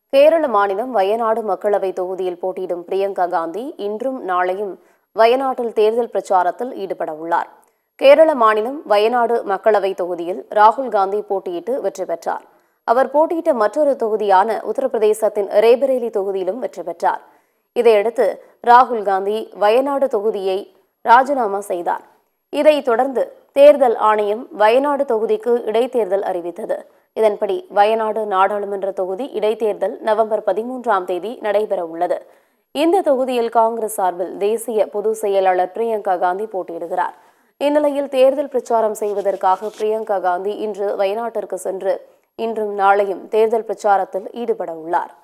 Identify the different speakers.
Speaker 1: கேரள மாநிலம் வயநாடு மக்களவை தொகுதியில் போட்டியிடும் பிரியங்கா காந்தி இன்றும் நாளையும் வயநாட்டில் தேர்தல் பிரச்சாரத்தில் ஈடுபட உள்ளார் கேரள மாநிலம் வயநாடு மக்களவை தொகுதியில் ராகுல் காந்தி போட்டியிட்டு வெற்றி பெற்றார் அவர் போட்டியிட்ட மற்றொரு தொகுதியான உத்தரப்பிரதேசத்தின் ரேபரேலி தொகுதியிலும் வெற்றி பெற்றார் இதையடுத்து ராகுல் காந்தி வயநாடு தொகுதியை ராஜினாமா செய்தார் இதைத் தொடர்ந்து தேர்தல் ஆணையம் வயநாடு தொகுதிக்கு இடைத்தேர்தல் அறிவித்தது இதன்படி வயநாடு நாடாளுமன்ற தொகுதி இடைத்தேர்தல் நவம்பர் பதிமூன்றாம் தேதி நடைபெற உள்ளது இந்த தொகுதியில் காங்கிரஸ் சார்பில் தேசிய பொதுச் செயலாளர் பிரியங்கா காந்தி போட்டியிடுகிறார் இந்நிலையில் தேர்தல் பிரச்சாரம் செய்வதற்காக பிரியங்கா காந்தி இன்று வயநாட்டிற்கு சென்று இன்றும் நாளையும் தேர்தல் பிரச்சாரத்தில் ஈடுபட உள்ளார்